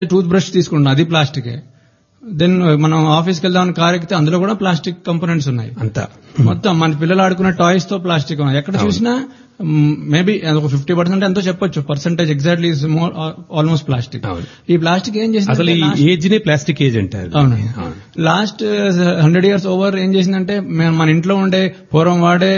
Tooth brush తీసుకుంటున్నాం అది ప్లాస్టికే then మనం ఆఫీస్కి వెళ్దామని కార్ ఎక్కితే అందులో కూడా ప్లాస్టిక్ కంపోనెంట్స్ ఉన్నాయి అంతా మొత్తం మన పిల్లలు ఆడుకునే టాయ్స్ తో ప్లాస్టిక్ ఉన్నాయి ఎక్కడ చూసినా మేబీ ఒక ఫిఫ్టీ పర్సెంట్ ఎంతో చెప్పొచ్చు పర్సెంటేజ్ ఎగ్జాక్ట్లీ ఆల్మోస్ట్ ప్లాస్టిక్ అవును. ఈ ప్లాస్టిక్ ఏం చేసింది అసలు ఈ ఏజ్ నే ప్లాస్టిక్ ఏజ్ అంటారు అవును లాస్ట్ హండ్రెడ్ ఇయర్స్ ఓవర్ ఏం చేసిందంటే మే- మన ఇంట్లో ఉండే పూర్వం వాడే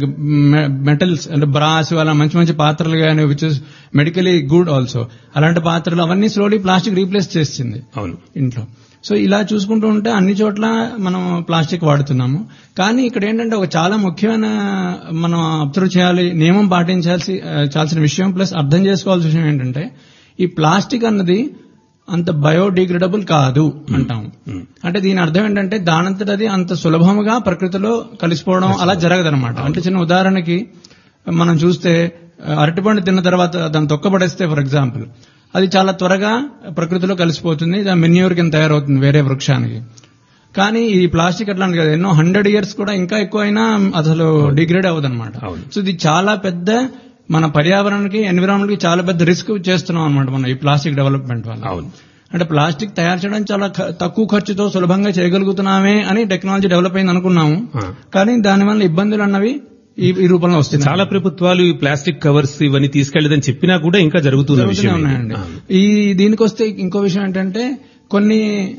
మెటల్స్ అంటే బ్రాస్ అలా మంచి మంచి పాత్రలు కానీ which is medically good also అలాంటి పాత్రలు అవన్నీ స్లోలీ ప్లాస్టిక్ రీప్లేస్ చేసింది అవును ఇంట్లో సో ఇలా చూసుకుంటూ ఉంటే అన్ని చోట్ల మనం ప్లాస్టిక్ వాడుతున్నాము కానీ ఇక్కడ ఏంటంటే ఒక చాలా ముఖ్యమైన మనం అబ్జర్వ్ చేయాలి నియమం పాటించాల్సి ఆ, చాల్సిన విషయం ప్లస్ అర్థం చేసుకోవాల్సిన విషయం ఏంటంటే ఈ ప్లాస్టిక్ అన్నది అంత బయోడిగ్రేడబుల్ కాదు అంటాము అంటే దీని అర్థం ఏంటంటే దానంతట అది అంత సులభముగా ప్రకృతిలో కలిసిపోవడం అలా జరగదన్నమాట అంటే చిన్న ఉదాహరణకి మనం చూస్తే ఆ, అరటిపండు తిన్న తర్వాత దాన్ని తొక్కబడేస్తే ఫర్ ఎగ్జాంపుల్ అది చాలా త్వరగా ప్రకృతిలో కలిసిపోతుంది దాని మెన్యూర్ కింద తయారవుతుంది వేరే వృక్షానికి కానీ ఈ ప్లాస్టిక్ అట్లాంటి కదా ఎన్నో హండ్రెడ్ ఇయర్స్ కూడా ఇంకా ఎక్కువ అయినా అసలు డిగ్రేడ్ అవ్వదు అనమాట అవును. సో ఇది చాలా పెద్ద మన పర్యావరణానికి ఎన్విరాన్మెంట్ కి చాలా పెద్ద రిస్క్ చేస్తున్నాం అనమాట మనం ఈ ప్లాస్టిక్ డెవలప్మెంట్ వల్ల అవును. అంటే ప్లాస్టిక్ తయారు చేయడం చాలా ఖ- తక్కువ ఖర్చుతో సులభంగా చేయగలుగుతున్నామే అని టెక్నాలజీ డెవలప్ అయింది అనుకున్నాము ఆ. కానీ దానివల్ల ఇబ్బందులు అన్నవి ఈ ఈ రూపంలో వస్తున్నాయి చాలా ప్రభుత్వాలు ఈ ప్లాస్టిక్ కవర్స్ ఇవన్నీ తీసుకెళ్లేదని చెప్పినా కూడా ఇంకా జరుగుతున్న జరుగుతూనే విషయం ఇది. ఉన్నాయండి ఆ. ఈ దీనికి వస్తే ఇంకో విషయం ఏంటంటే కొన్ని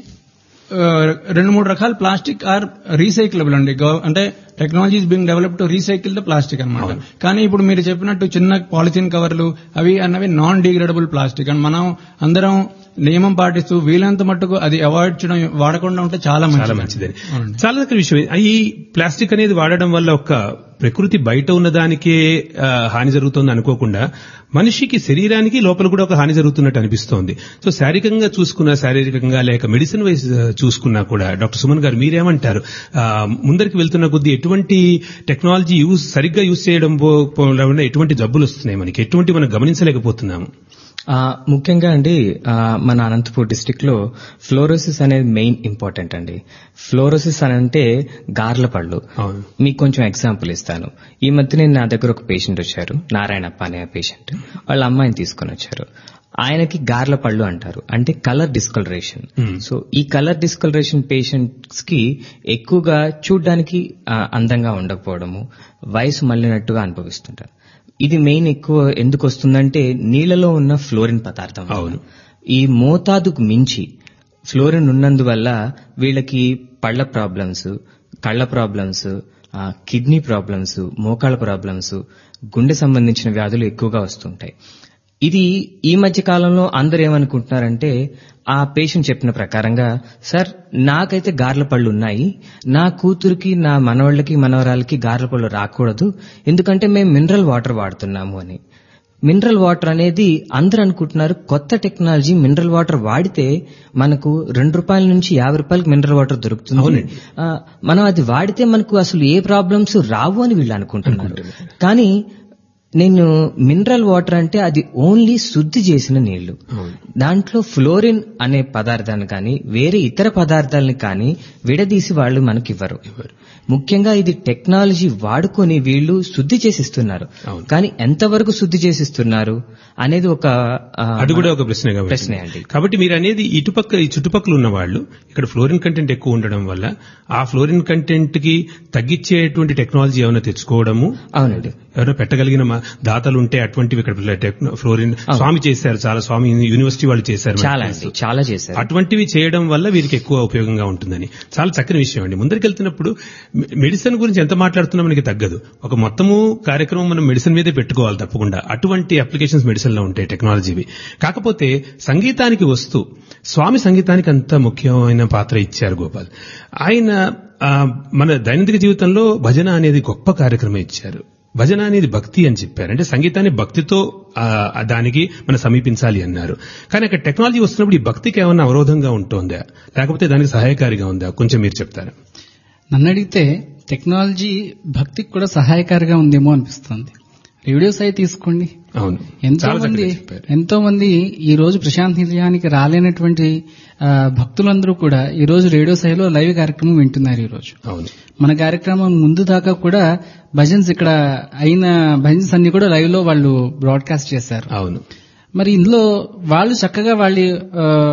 ఆ, రెండు మూడు రకాల ప్లాస్టిక్ ఆర్ రీసైక్లబుల్ అండి గవ- అంటే technology being develop to recycle the plastic అన్నమాట కానీ ఇప్పుడు మీరు చెప్పినట్టు చిన్న పాలిథిన్ కవర్లు అవి అన్నవి నాన్ డిగ్రేడబుల్ ప్లాస్టిక్ అండ్ మనం అందరం నియమం పాటిస్తూ వీలైనంత మట్టుకు అది అవాయిడ్ చేయడం వాడకుండా ఉంటే చాలా చాలా మంచిది మంచిదని అవునండి. చాలా దగ్గర విషయం ఈ ప్లాస్టిక్ అనేది వాడడం వల్ల ఒక ప్రకృతి బయట ఉన్న దానికే ఆ, హాని జరుగుతుంది అనుకోకుండా మనిషికి శరీరానికి లోపల కూడా ఒక హాని జరుగుతున్నట్టు అనిపిస్తోంది సో శారీరకంగా చూసుకున్నా శారీరకంగా లేక మెడిసిన్ వైజ్ చూసుకున్నా కూడా డాక్టర్ సుమన్ గారు మీరేమంటారు ఆ, ముందరికి వెళ్తున్న కొద్దీ ఎటువంటి టెక్నాలజీ యూజ్ సరిగ్గా యూజ్ చేయడం పో- పోవడం వల్ల ఎటువంటి జబ్బులు వస్తున్నాయి మనకి ఎటువంటి మనం గమనించలేకపోతున్నాము ఆ, ముఖ్యంగా అండి ఆ, మన అనంతపూర్ డిస్టిక్ లో ఫ్లోరోసిస్ అనేది మెయిన్ ఇంపార్టెంట్ అండి ఫ్లోరోసిస్ అని అంటే గార్ల పళ్ళు అవును మీకు కొంచెం ఎగ్జాంపుల్ ఇస్తాను ఈ మధ్య నేను నా దగ్గర ఒక పేషెంట్ వచ్చారు నారాయణప్ప అనే పేషెంట్ వాళ్ళ అమ్మాయిని తీసుకొని వచ్చారు ఆయనకి గార్ల పళ్ళు అంటారు అంటే కలర్ డిస్కలరేషన్ Hmm. సో ఈ కలర్ డిస్కలరేషన్ పేషెంట్స్ కి ఎక్కువగా చూడ్డానికి ఆ, అందంగా ఉండకపోవడము వయసు మళ్ళినట్టుగా అనుభవిస్తుంటారు ఇది మెయిన్ ఎక్కువ ఎందుకు వస్తుందంటే నీళ్లలో ఉన్న ఫ్లోరిన్ పదార్థం వల్ల. అవును. ఈ మోతాదుకు మించి ఫ్లోరిన్ ఉన్నందువల్ల వీళ్ళకి పళ్ళ ప్రాబ్లమ్స్ కళ్ళ ప్రాబ్లమ్స్ కిడ్నీ ప్రాబ్లమ్స్ మోకాళ్ళ ప్రాబ్లమ్స్ గుండె సంబంధించిన వ్యాధులు ఎక్కువగా వస్తుంటాయి ఇది ఈ మధ్య కాలంలో అందరు ఏమనుకుంటున్నారంటే ఆ పేషెంట్ చెప్పిన ప్రకారంగా సార్ నాకైతే గార్ల పళ్ళు ఉన్నాయి నా కూతురికి నా మనవాళ్ళకి మనవరాలకి గార్ల పళ్ళు రాకూడదు ఎందుకంటే మేము మినరల్ వాటర్ వాడుతున్నాము అని మినరల్ వాటర్ అనేది అందరూ అనుకుంటున్నారు కొత్త టెక్నాలజీ మినరల్ వాటర్ వాడితే మనకు రెండు రూపాయల నుంచి యాభై రూపాయలకి మినరల్ వాటర్ దొరుకుతుంది ఆ, మనం అది వాడితే మనకు అసలు ఏ ప్రాబ్లమ్స్ రావు అని వీళ్ళు అనుకుంటున్నారు కానీ నేను మినరల్ వాటర్ అంటే అది ఓన్లీ శుద్ధి చేసిన నీళ్లు దాంట్లో ఫ్లోరిన్ అనే పదార్థాన్ని కానీ వేరే ఇతర పదార్థాలని కానీ విడదీసి వాళ్ళు మనకి ఇవ్వరు ముఖ్యంగా ఇది టెక్నాలజీ వాడుకొని వీళ్ళు శుద్ధి చేసిస్తున్నారు అవును. కానీ ఎంతవరకు శుద్ధి చేసిస్తున్నారు అనేది ఒక ఆ, అది కూడా ఒక ప్రశ్న ప్రశ్నే అండి. కాబట్టి మీరు అనేది ఇటుపక్క ఈ చుట్టుపక్కల ఉన్న వాళ్ళు ఇక్కడ ఫ్లోరిన్ కంటెంట్ ఎక్కువ ఉండడం వల్ల ఆ ఫ్లోరిన్ కంటెంట్ కి తగ్గించేటువంటి టెక్నాలజీ ఏమైనా తెచ్చుకోవడము అవునండి ఎవరైనా పెట్టగలిగిన మా దాతలు ఉంటే అటువంటివి ఇక్కడ టెక్నో- ఫ్లోరిన్ స్వామి చేశారు చాలా స్వామి యూనివర్సిటీ వాళ్ళు చేశారు మనకు చాలా తెలుసు. అండి చాలా చేశారు అటువంటివి చేయడం వల్ల వీరికి ఎక్కువ ఉపయోగంగా ఉంటుందని చాలా చక్కని విషయం అండి ముందరికి వెళ్తున్నప్పుడు మె- మెడిసిన్ గురించి ఎంత మాట్లాడుతున్నా మనకి తగ్గదు ఒక మొత్తము కార్యక్రమం మనం మెడిసిన్ మీదే పెట్టుకోవాలి తప్పకుండా అటువంటి అప్లికేషన్స్ మెడిసిన్ లో ఉంటాయి టెక్నాలజీవి కాకపోతే సంగీతానికి వస్తూ స్వామి సంగీతానికి అంత ముఖ్యమైన పాత్ర ఇచ్చారు గోపాల్ ఆయన ఆ, మన దైనందిక జీవితంలో భజన అనేది గొప్ప కార్యక్రమం ఇచ్చారు భజన అనేది భక్తి అని చెప్పారు అంటే సంగీతాన్ని భక్తితో ఆ, దానికి మనం సమీపించాలి అన్నారు కానీ అక్కడ టెక్నాలజీ వస్తున్నప్పుడు ఈ భక్తికి ఏమన్నా అవరోధంగా ఉంటుందా లేకపోతే దానికి సహాయకారిగా ఉందా కొంచెం మీరు చెప్తారా నన్ను అడిగితే టెక్నాలజీ భక్తికి కూడా సహాయకారిగా ఉందేమో అనిపిస్తుంది రేడియో సాయి తీసుకోండి అవును ఎంతో చాలా మంది చక్కగా చెప్పారు ఎంతో మంది ఈ రోజు ప్రశాంత్ నిలయానికి రాలేనటువంటి ఆ, భక్తులందరూ కూడా ఈ రోజు రేడియో సాయిలో లైవ్ కార్యక్రమం వింటున్నారు ఈ రోజు అవును మన కార్యక్రమం ముందు దాకా కూడా భజన్స్ ఇక్కడ అయిన భజన్స్ అన్ని కూడా లైవ్ లో వాళ్ళు బ్రాడ్కాస్ట్ చేశారు అవును మరి ఇందులో వాళ్ళు చక్కగా వాళ్ళ ఆ,